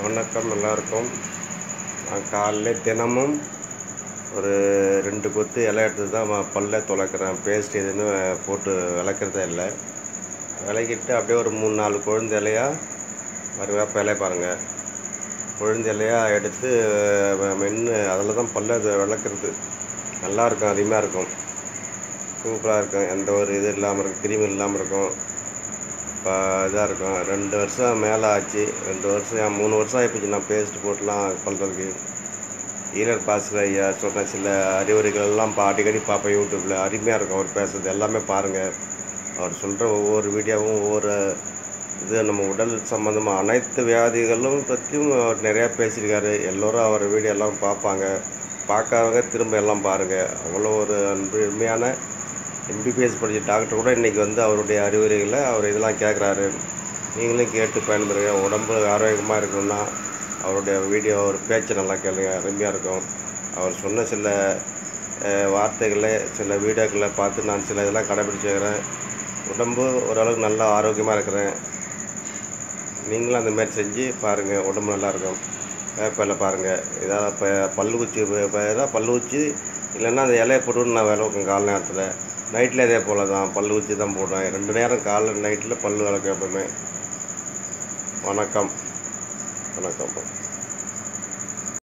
வணக்கம் எல்லாருக்கும் நான் காலைல தினமும் ஒரு ரெண்டு கொத்து இலை எடுத்து தான் ம- பல்ல துளக்குறேன் பேஸ்ட் எதுன்னு போட்டு விளக்குறதே இல்லை விளக்கிட்டு அப்படியே ஒரு மூணு நாலு கொழுந்து இலையா மறுவேப்ப இலைய பாருங்கள் கொழுந்து இலையா எடுத்து அஹ், மென்று அதில் தான் பல்ல இது விளக்குறது நல்லா இருக்கும் அருமையாக இருக்கும் சூப்பராக இருக்கும் எந்த ஒரு இது இல்லாமல் இருக்கும் கிருமி இல்லாமல் இருக்கும் இப்போ இதாக இருக்கும் ரெண்டு வருஷம் மேலே ஆச்சு ரெண்டு வருஷம் ஏன் மூணு வருஷம் ஆகிப்போச்சு நான் பேஸ்ட் போட்டுலாம் பண்ணுறதுக்கு ஈரர் பாசில் ஐயா சொன்ன சில அறிவுரைகள் எல்லாம் பா அடிக்கடி பார்ப்பேன் யூடியூப்பில் அருமையாக இருக்கும் அவர் பேசுறது எல்லாமே பாருங்கள் அவர் சொல்கிற ஒவ்வொரு வீடியோவும் ஒவ்வொரு இது நம்ம உடல் சம்மந்தமாக அனைத்து வியாதிகளும் பற்றியும் அவர் நிறையா பேசியிருக்காரு எல்லோரும் அவர் வீடியோ எல்லாம் பார்ப்பாங்க பார்க்காதவங்க திரும்ப எல்லாம் பாருங்கள் அவ்வளோ ஒரு அருமையான எம்பிபிஎஸ் படித்த டாக்டர் கூட இன்றைக்கி வந்து அவருடைய அறிவுரைகளை அவர் இதெல்லாம் கேட்குறாரு நீங்களும் கேட்டு பயன்பெறுங்க உடம்பு ஆரோக்கியமாக இருக்கணும்னா அவருடைய வீடியோ அவர் பேச்சு நல்லா கேளுங்க அருமையாக இருக்கும் அவர் சொன்ன சில அஹ், வார்த்தைகளை சில வீடியோக்களை பார்த்து நான் சில இதெல்லாம் கடைபிடிச்சிருக்கிறேன் உடம்பு ஓரளவுக்கு நல்லா ஆரோக்கியமாக இருக்கிறேன் நீங்களும் அந்த மாதிரி செஞ்சு பாருங்கள் உடம்பு நல்லா இருக்கும் வேப்பிலை பாருங்கள் இதாக இப்போ பல்லு குச்சி ஏதாவது பல்லு குச்சி இல்லைன்னா அந்த இலையை போட்டு நான் விளக்கும் கால நேரத்தில் நைட்டில் இதே போல் தான் பல்லு குச்சி தான் போடுவேன் ரெண்டு நேரம் காலைல நைட்டில் பல்லு விளக்கு எப்பவுமே வணக்கம் வணக்கம்